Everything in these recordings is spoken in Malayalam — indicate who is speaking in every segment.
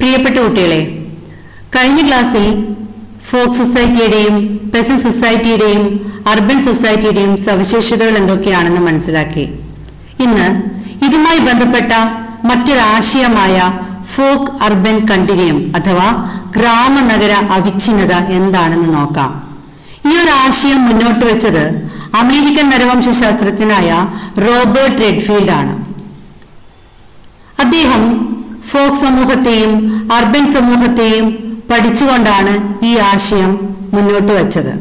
Speaker 1: പ്രിയപ്പെട്ട കുട്ടികളെ കഴിഞ്ഞ ക്ലാസ്സിൽ ഫോക്ക് സൊസൈറ്റിയുടെയും പെസൻ സൊസൈറ്റിയുടെയും അർബൻ സൊസൈറ്റിയുടെയും സവിശേഷതകൾ എന്തൊക്കെയാണെന്ന് മനസ്സിലാക്കി ഇന്ന് ഇതുമായി ബന്ധപ്പെട്ട മറ്റൊരാശയമായ ഫോക്ക് അർബൻ കണ്ടിന്യൂം അഥവാ ഗ്രാമനഗര അവിച്ഛിന്നത എന്താണെന്ന് നോക്കാം ഈ ഒരു ആശയം മുന്നോട്ട് വെച്ചത് അമേരിക്കൻ നരവംശ ശാസ്ത്രജ്ഞനായ റോബർട്ട് റെഡ്ഫീൽഡ് ആണ് അദ്ദേഹം ഫോക്ക് സമൂഹത്തെയും അർബൻ സമൂഹത്തെയും പഠിച്ചുകൊണ്ടാണ് ഈ ആശയം മുന്നോട്ട് വച്ചത്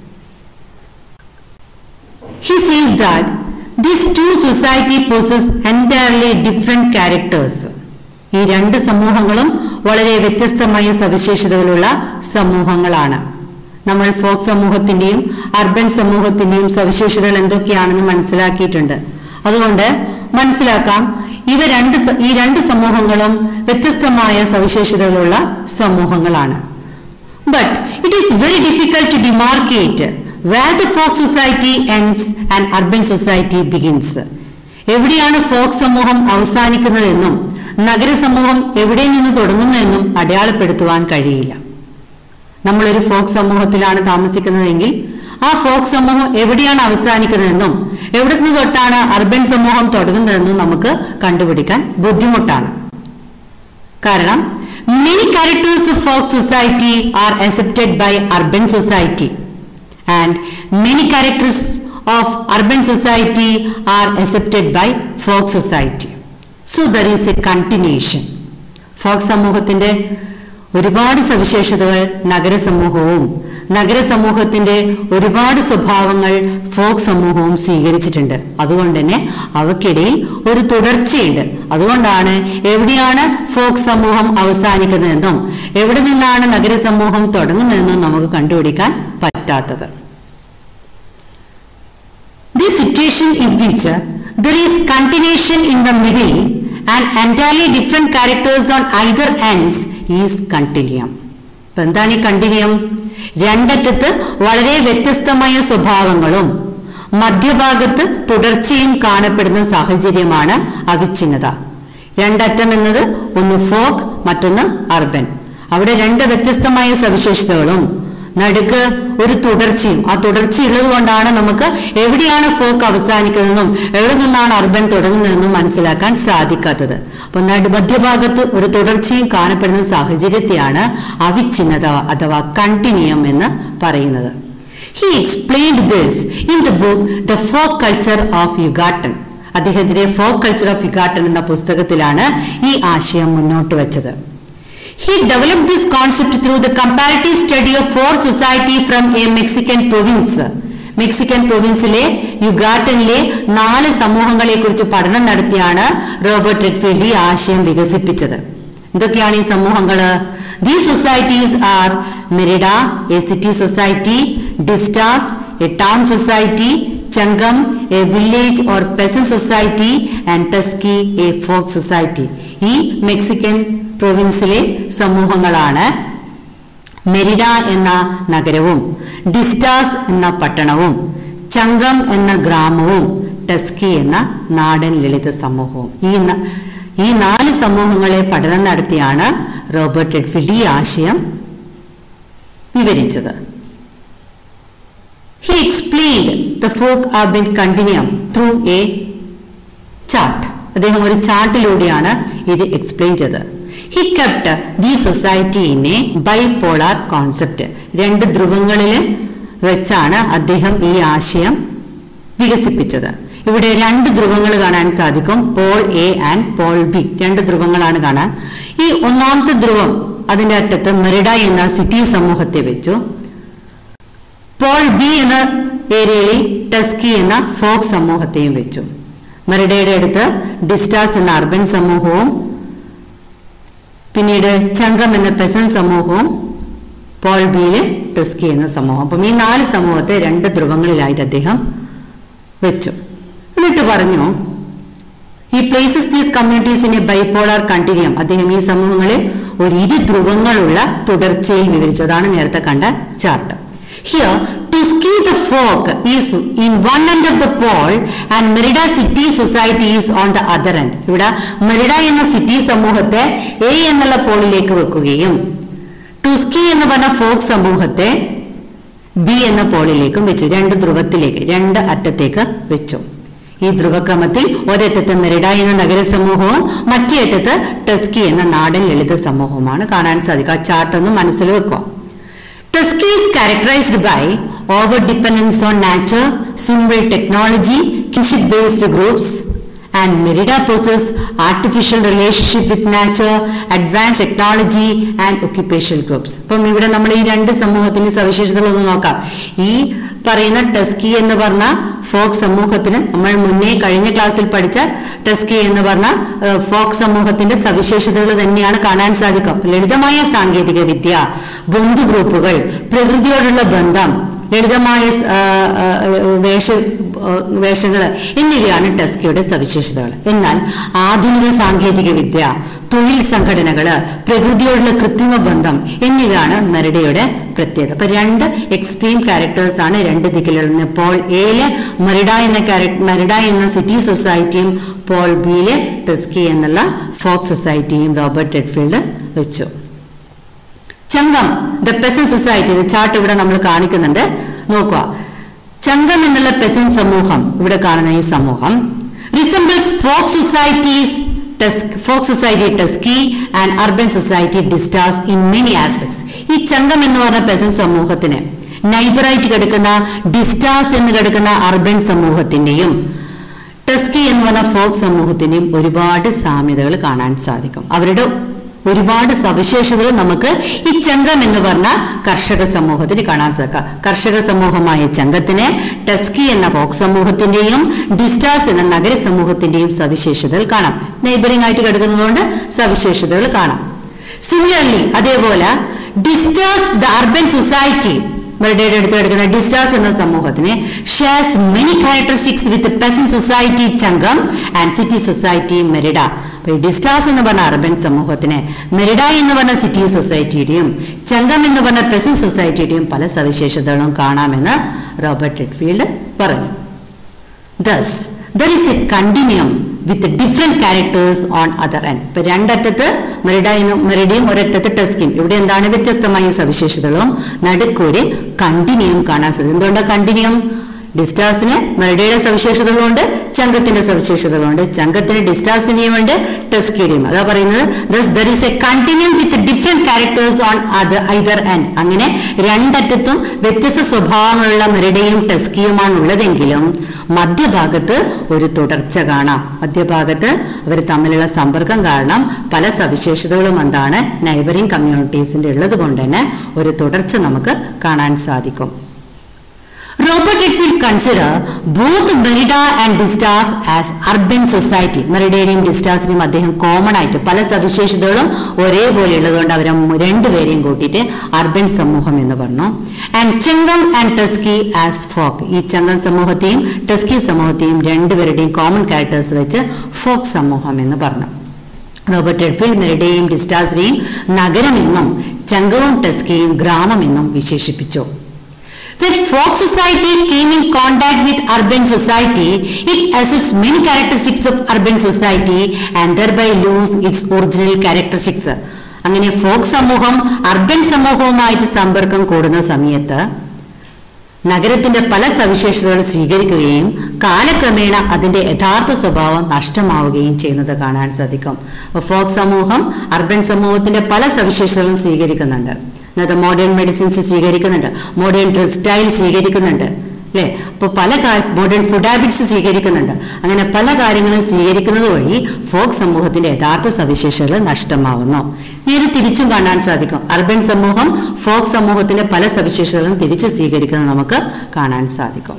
Speaker 1: He says that these two society possess entirely different characters. ഈ രണ്ട് സമൂഹങ്ങളും വളരെ വ്യത്യസ്തമായ സവിശേഷതകളുള്ള സമൂഹങ്ങളാണ് നമ്മൾ ഫോക്ക് സമൂഹത്തിന്റെയും അർബൻ സമൂഹത്തിന്റെയും സവിശേഷതകൾ എന്തൊക്കെയാണെന്ന് മനസ്സിലാക്കിയിട്ടുണ്ട് അതുകൊണ്ട് മനസ്സിലാക്കാം ഇവ രണ്ട് സ- ഈ രണ്ട് സമൂഹങ്ങളും വ്യത്യസ്തമായ സവിശേഷതകളുള്ള സമൂഹങ്ങളാണ് But it is very difficult to demarcate where the folk society ends and urban society begins. എവിടെയാണ് ഫോക്ക് സമൂഹം അവസാനിക്കുന്നതെന്നും നഗരസമൂഹം എവിടെ നിന്ന് തുടങ്ങുന്നതെന്നും അടയാളപ്പെടുത്തുവാൻ കഴിയില്ല നമ്മളൊരു ഫോക്ക് സമൂഹത്തിലാണ് താമസിക്കുന്നതെങ്കിൽ ആ ഫോക്ക് സമൂഹം എവിടെയാണ് അവസാനിക്കുന്നതെന്നും എവിടെ നിന്ന് തൊട്ടാണ് അർബൻ സമൂഹം തുടങ്ങുന്നതെന്നും നമുക്ക് കണ്ടുപിടിക്കാൻ ബുദ്ധിമുട്ടാണ് കാരണം many characters of folk society are accepted by urban society and many characters of urban society are accepted by folk society so there is a continuation folk സമൂഹത്തിന്റെ ഒരുപാട് സവിശേഷതകൾ നഗരസമൂഹവും നഗരസമൂഹത്തിന്റെ ഒരുപാട് സ്വഭാവങ്ങൾ ഫോക്ക് സമൂഹവും സ്വീകരിച്ചിട്ടുണ്ട് അതുകൊണ്ട് തന്നെ അവക്കിടയിൽ ഒരു തുടർച്ചയുണ്ട് അതുകൊണ്ടാണ് എവിടെയാണ് ഫോക്ക് സമൂഹം അവസാനിക്കുന്നതെന്നും എവിടെ നിന്നാണ് നഗരസമൂഹം തുടങ്ങുന്നതെന്നും നമുക്ക് കണ്ടുപിടിക്കാൻ പറ്റാത്തത് The situation in which uh, there is continuation in the middle and entirely different characters on either ends is continuum. ഇപ്പൊ എന്താണ് ഈ കണ്ടിന്യൂം രണ്ടറ്റത്ത് വളരെ വ്യത്യസ്തമായ സ്വഭാവങ്ങളും മധ്യഭാഗത്ത് തുടർച്ചയും കാണപ്പെടുന്ന സാഹചര്യമാണ് അവിച്ഛിന്നത രണ്ടറ്റം എന്നത് ഒന്ന് ഫോക്ക് മറ്റൊന്ന് അർബൻ അവിടെ രണ്ട് വ്യത്യസ്തമായ സവിശേഷതകളും നടുക്ക് ഒരു തുടർച്ചയും ആ തുടർച്ചയുള്ളത് കൊണ്ടാണ് നമുക്ക് എവിടെയാണ് ഫോക്ക് അവസാനിക്കുന്നതെന്നും എവിടെ നിന്നാണ് അർബൻ തുടങ്ങുന്നതെന്നും മനസ്സിലാക്കാൻ സാധിക്കാത്തത് അപ്പൊ നടു മധ്യഭാഗത്ത് ഒരു തുടർച്ചയും കാണപ്പെടുന്ന സാഹചര്യത്തെയാണ് അവിച്ഛിന്നത അഥവാ കണ്ടിന്യൂം എന്ന് പറയുന്നത് he explained this in the book the folk culture of Yucatan അദ്ദേഹത്തിന്റെ ഫോക്ക് കൾച്ചർ ഓഫ് യുഗാട്ടൻ എന്ന പുസ്തകത്തിലാണ് ഈ ആശയം മുന്നോട്ട് വെച്ചത് He developed this concept through the comparative study of four society from a Mexican province. Mexican പ്രൊവിൻസിലെ യുഗാട്ടനിലെ നാല് സമൂഹങ്ങളെ കുറിച്ച് പഠനം നടത്തിയാണ് റോബർട്ട് റെഡ്ഫീൽഡ് ഈ ആശയം വികസിപ്പിച്ചത് എന്തൊക്കെയാണ് ഈ സമൂഹങ്ങള് these societies are Merida a city society Dzitas a town society Chan Kom a village or peasant society and Tusik a folk society ഈ മെക്സിക്കൻ പ്രൊവിൻസിലെ സമൂഹങ്ങളാണ് മെരിഡ എന്ന നഗരവും ഡിസ്റ്റാസ് എന്ന പട്ടണവും ചങ്കം എന്ന ഗ്രാമവും ടസ്കി എന്ന നാടൻ ലളിത സമൂഹവും ഈ ന- ഈ നാല് സമൂഹങ്ങളെ പഠനം നടത്തിയാണ് റോബർട്ട് എഡ്ഫിൽഡ് ഈ ആശയം വിവരിച്ചത് he explained the folk urban continuum through a chart അദ്ദേഹം ഒരു ചാർട്ടിലൂടെയാണ് ഇത് എക്സ്പ്ലെയിൻ ചെയ്തത് he kept the society in a bipolar concept രണ്ട് ധ്രുവങ്ങളിൽ വെച്ചാണ് അദ്ദേഹം ഈ ആശയം വികസിപ്പിച്ചത് ഇവിടെ രണ്ട് ധ്രുവങ്ങൾ കാണാൻ സാധിക്കും pole A and pole B രണ്ട് ധ്രുവങ്ങളാണ് കാണാൻ ഈ ഒന്നാമത്തെ ധ്രുവം അതിന്റെ അറ്റത്ത് മെറിഡ എന്ന സിറ്റി സമൂഹത്തെ വെച്ചു പോൾ ബി എന്ന ഏരിയയിൽ ടസ്കി എന്ന ഫോക്ക് സമൂഹത്തെയും വെച്ചു മെറിഡയുടെ അടുത്ത് ഡിസ്റ്റാസ് എന്ന അർബൻ സമൂഹവും പിന്നീട് ചങ്കം എന്ന പെസൻ സമൂഹവും പോൾ ബിയിലെ ടസ്കി എന്ന സമൂഹം അപ്പം ഈ നാല് സമൂഹത്തെ രണ്ട് ധ്രുവങ്ങളിലായിട്ട് അദ്ദേഹം വെച്ചു എന്നിട്ട് പറഞ്ഞു ഈ places these communities in a bipolar continuum അദ്ദേഹം ഈ സമൂഹങ്ങളെ ഒരു ഇരു ധ്രുവങ്ങളുള്ള തുടർച്ചയിൽ വിവരിച്ചു അതാണ് നേരത്തെ കണ്ട chart here Tuskegee the folk is in one end of the pole and Merida city society is on the other end. ഇവിടെ മെറിഡ എന്ന സിറ്റി സമൂഹത്തെ എ എന്നുള്ള പോളിലേക്ക് വെക്കുകയും ടുസ്കി എന്ന് പറഞ്ഞ ഫോക്ക് സമൂഹത്തെ ബി എന്ന പോളിലേക്കും വെച്ചു രണ്ട് ധ്രുവത്തിലേക്ക് രണ്ട് അറ്റത്തേക്ക് വെച്ചു ഈ ധ്രുവക്രമത്തിൽ ഒരറ്റത്ത് മെറിഡ എന്ന നഗരസമൂഹവും മറ്റേ അറ്റത്ത് ടെസ്കി എന്ന നാടൻ ലളിത സമൂഹവുമാണ് കാണാൻ സാധിക്കുക ആ ചാർട്ട് ഒന്ന് മനസ്സിൽ വെക്കുക ടെസ്കി is characterized by over dependence on nature, simple technology, kinship based groups, and Merida possess artificial relationship with nature, advanced technology and occupational groups. അപ്പം ഇവിടെ നമ്മൾ ഈ രണ്ട് സമൂഹത്തിന്റെ സവിശേഷതകൾ ഒന്ന് നോക്കാം ഈ പറയുന്ന ടെസ്കി എന്ന് പറഞ്ഞ ഫോക്ക് സമൂഹത്തിന് നമ്മൾ മുന്നേ കഴിഞ്ഞ ക്ലാസ്സിൽ പഠിച്ച ടെസ്കി എന്ന് പറഞ്ഞ ഏഹ്, ഫോക്ക് സമൂഹത്തിന്റെ സവിശേഷതകൾ തന്നെയാണ് കാണാൻ സാധിക്കും ലളിതമായ സാങ്കേതിക വിദ്യ ബന്ധു ഗ്രൂപ്പുകൾ പ്രകൃതിയോടുള്ള ബന്ധം ലളിതമായ ആ, ആ, വേഷ വേഷങ്ങൾ എന്നിവയാണ് ടെസ്കിയുടെ സവിശേഷതകൾ എന്നാൽ ആധുനിക സാങ്കേതിക വിദ്യ തൊഴിൽ സംഘടനകള് പ്രകൃതിയോടുള്ള കൃത്രിമ ബന്ധം എന്നിവയാണ് മെറിഡയുടെ പ്രത്യേകത അപ്പൊ രണ്ട് എക്സ്ട്രീം ക്യാരക്ടേഴ്സ് ആണ് രണ്ട് ദിക്കിലുള്ളത് പോൾ എയില് മെറിഡ എന്ന ക്യാരക്ടർ മെറിഡ എന്ന സിറ്റി സൊസൈറ്റിയും പോൾ ബിയില് ടെസ്കി എന്നുള്ള ഫോക്ക് സൊസൈറ്റിയും റോബർട്ട് റെഡ്ഫീൽഡ് വെച്ചു ചങ്കം ദ പെസൻ സൊസൈറ്റി ഇത് ചാർട്ട് ഇവിടെ നമ്മൾ കാണിക്കുന്നുണ്ട് നോക്കുക ചങ്കം എന്നുള്ള പെസൻ സമൂഹം ഇവിടെ കാണുന്ന ഈ സമൂഹം resembles folk societies folk society Tusik and urban society Dzitas in many aspects ഈ ചങ്കം എന്ന് പറഞ്ഞ പെസൻ സമൂഹത്തിന് നൈബറായിട്ട് കിടക്കുന്ന ഡിസ്റ്റാസ് എന്ന് കിടക്കുന്ന അർബൻ സമൂഹത്തിന്റെയും ടെസ്കി എന്ന് പറഞ്ഞ ഫോക്ക് സമൂഹത്തിന്റെയും ഒരുപാട് സാമ്യതകൾ കാണാൻ സാധിക്കും അവരുടെ ഒരുപാട് സവിശേഷതകൾ നമുക്ക് ഈ ചങ്കം എന്ന് പറഞ്ഞ കർഷക സമൂഹത്തിന് കാണാൻ സാധിക്കാം കർഷക സമൂഹമായ ചങ്കത്തിന് ടെസ്കി എന്ന ഫോക്ക് സമൂഹത്തിന്റെയും ഡിസ്റ്റാസ് എന്ന നഗര സമൂഹത്തിന്റെയും സവിശേഷതകൾ കാണാം നെയ്ബറിംഗ് ആയിട്ട് കിടക്കുന്നതുകൊണ്ട് സവിശേഷതകൾ കാണാം സിമിലർലി അതേപോലെ ഡിസ്റ്റാസ് ദ അർബൻ സൊസൈറ്റി മെറിഡയുടെ അടുത്ത് കിടക്കുന്ന ഡിസ്റ്റാസ് എന്ന സമൂഹത്തിന് shares many characteristics with peasant society Chan Kom and city society Merida അപ്പൊ ഈ ഡിസ്റ്റാസ് എന്ന് പറഞ്ഞ അർബൻ സമൂഹത്തിന് മെറിഡ എന്ന് പറഞ്ഞ സിറ്റി സൊസൈറ്റിയുടെയും ചങ്കം എന്ന് പറഞ്ഞ പെസൻ സൊസൈറ്റിയുടെയും പല സവിശേഷതകളും കാണാമെന്ന് റോബർട്ട് റെഡ്ഫീൽഡ് പറഞ്ഞു Thus, there is a continuum with different characters on other end. ഇപ്പൊ രണ്ടറ്റത്ത് മെറിഡയും മെറിഡിയും ഒരറ്റത്ത് ടെസ്കിയും ഇവിടെ എന്താണ് വ്യത്യസ്തമായ സവിശേഷതകളും നടുക്കൊരു കണ്ടിന്യൂം കാണാൻ സാധിക്കും എന്തുകൊണ്ടാണ് കണ്ടിന്യൂം ഡിസ്റ്റാസിന് മെറിഡയുടെ സവിശേഷതകളുണ്ട് ചങ്കത്തിന്റെ സവിശേഷതകളുണ്ട് ചങ്കത്തിന് ഡിസ്റ്റാസിന്റെയും ഉണ്ട് ടെസ്കിയുടെയും അതാ പറയുന്നത് thus there is a continuum with different characters on അത് ഐദർ ആൻഡ് അങ്ങനെ രണ്ടറ്റത്തും വ്യത്യസ്ത സ്വഭാവമുള്ള മെറിഡയും ടെസ്കിയുമാണ് ഉള്ളതെങ്കിലും മധ്യഭാഗത്ത് ഒരു തുടർച്ച കാണാം മധ്യഭാഗത്ത് അവർ തമ്മിലുള്ള സമ്പർക്കം കാരണം പല സവിശേഷതകളും എന്താണ് നൈബറിംഗ് കമ്മ്യൂണിറ്റീസിന്റെ ഉള്ളത് കൊണ്ട് തന്നെ ഒരു തുടർച്ച നമുക്ക് കാണാൻ സാധിക്കും Robert Redfield consider both Merida and Distas as urban society. മെറിഡയുടെയും ഡിസ്റ്റാസിനെയും അദ്ദേഹം കോമൺ ആയിട്ട് പല സവിശേഷതകളും ഒരേപോലെ ഉള്ളതുകൊണ്ട് അവരെ രണ്ടുപേരെയും കൂട്ടിയിട്ട് അർബൻ സമൂഹം എന്ന് പറഞ്ഞു and Chan Kom and Tusik as folk ഈ ചങ്കം സമൂഹത്തെയും ടെസ്കി സമൂഹത്തെയും രണ്ടുപേരുടെയും കോമൺ ക്യാരക്ടേഴ്സ് വെച്ച് ഫോക്ക് സമൂഹം എന്ന് പറഞ്ഞു റോബർട്ട് റെഡ്ഫീൽഡ് മെറിഡയെയും ഡിസ്റ്റാസിനെയും നഗരമെന്നും ചങ്കവും ടെസ്കിയും ഗ്രാമമെന്നും വിശേഷിപ്പിച്ചു When folk society came in contact with urban society, it assumes many characteristics of urban society and thereby lose its original characteristics. അങ്ങനെ ഫോക്ക് സമൂഹം അർബൻ സമൂഹവുമായിട്ട് സമ്പർക്കം കൂടുന്ന സമയത്ത് നഗരത്തിന്റെ പല സവിശേഷതകൾ സ്വീകരിക്കുകയും കാലക്രമേണ അതിന്റെ യഥാർത്ഥ സ്വഭാവം നഷ്ടമാവുകയും ചെയ്യുന്നത് കാണാൻ സാധിക്കും അപ്പോൾ ഫോക്ക് സമൂഹം അർബൻ സമൂഹത്തിന്റെ പല സവിശേഷതകളും സ്വീകരിക്കുന്നുണ്ട് ഇന്നത്തെ മോഡേൺ മെഡിസിൻസ് സ്വീകരിക്കുന്നുണ്ട് മോഡേൺ ഡ്രസ് സ്റ്റൈൽ സ്വീകരിക്കുന്നുണ്ട് അല്ലേ അപ്പോൾ പല മോഡേൺ ഫുഡ് ഹാബിറ്റ്സ് സ്വീകരിക്കുന്നുണ്ട് അങ്ങനെ പല കാര്യങ്ങളും സ്വീകരിക്കുന്നത് വഴി ഫോക്ക് സമൂഹത്തിന്റെ യഥാർത്ഥ സവിശേഷതകൾ നഷ്ടമാവുന്നു നേരെ തിരിച്ചും കാണാൻ സാധിക്കും അർബൻ സമൂഹം ഫോക്ക് സമൂഹത്തിന്റെ പല സവിശേഷതകളും തിരിച്ചു സ്വീകരിക്കുന്നത് നമുക്ക് കാണാൻ സാധിക്കും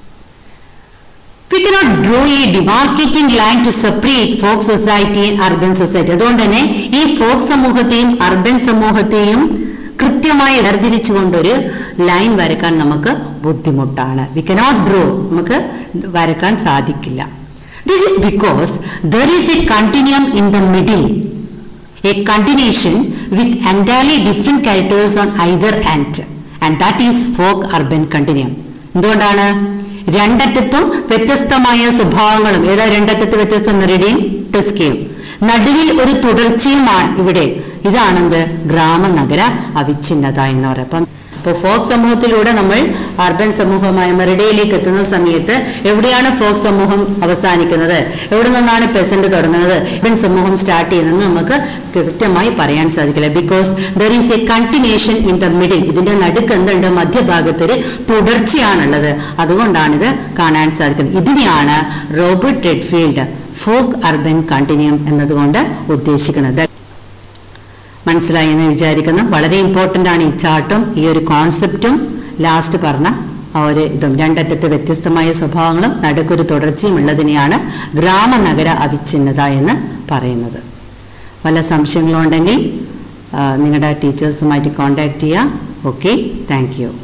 Speaker 1: We cannot draw a demarcating line to separate folk society and urban society. അതുകൊണ്ട് തന്നെ ഈ ഫോക്ക് സമൂഹത്തെയും അർബൻ സമൂഹത്തെയും കൃത്യമായി വേർതിരിച്ചുകൊണ്ടൊരു ലൈൻ വരക്കാൻ നമുക്ക് ബുദ്ധിമുട്ടാണ് വി കനോട്ട് ഡ്രോ നമുക്ക് വരക്കാൻ സാധിക്കില്ല this is because there is a continuum in the middle a continuation with entirely different characters on either and and that is folk urban continuum എന്തുകൊണ്ടാണ് രണ്ടറ്റത്തും വ്യത്യസ്തമായ സ്വഭാവങ്ങളും ഏതാ രണ്ടറ്റത്ത് വ്യത്യസ്ത മെറിഡിയും ടെസ്കയും നടുവിൽ ഒരു തുടർച്ചയുമാണ് ഇവിടെ ഇതാണെന്ത് ഗ്രാമനഗര അവിഛിന്നത എന്ന് പറയുന്നത് അപ്പം ഇപ്പോൾ ഫോക്ക് സമൂഹത്തിലൂടെ നമ്മൾ അർബൻ സമൂഹമായ മെറിഡയിലേക്ക് എത്തുന്ന സമയത്ത് എവിടെയാണ് ഫോക്ക് സമൂഹം അവസാനിക്കുന്നത് എവിടെ നിന്നാണ് പെസന്റ് തുടങ്ങുന്നത് അർബൻ സമൂഹം സ്റ്റാർട്ട് ചെയ്യുന്നത് നമുക്ക് കൃത്യമായി പറയാൻ സാധിക്കില്ല because there is a continuation in the middle ഇതിന്റെ നടുക്ക് എന്തുണ്ട് മധ്യഭാഗത്ത് ഒരു തുടർച്ചയാണുള്ളത് അതുകൊണ്ടാണിത് കാണാൻ സാധിക്കുന്നത് ഇതിനെയാണ് Robert Redfield folk urban continuum എന്നതുകൊണ്ട് ഉദ്ദേശിക്കുന്നത് മനസ്സിലായി എന്ന് വിചാരിക്കുന്നു വളരെ ഇമ്പോർട്ടൻ്റ് ആണ് ഈ ചാർട്ടും ഈ ഒരു കോൺസെപ്റ്റും ലാസ്റ്റ് പറഞ്ഞ ആ ഒരു ഇതും രണ്ടറ്റത്ത് വ്യത്യസ്തമായ സ്വഭാവങ്ങളും നടുക്കൊരു തുടർച്ചയും ഉള്ളതിനെയാണ് ഗ്രാമനഗര അവിഛിന്നത എന്ന് പറയുന്നത് വല്ല സംശയങ്ങളുണ്ടെങ്കിൽ നിങ്ങളുടെ ടീച്ചേഴ്സുമായിട്ട് കോൺടാക്ട് ചെയ്യുക ഓക്കെ താങ്ക് യു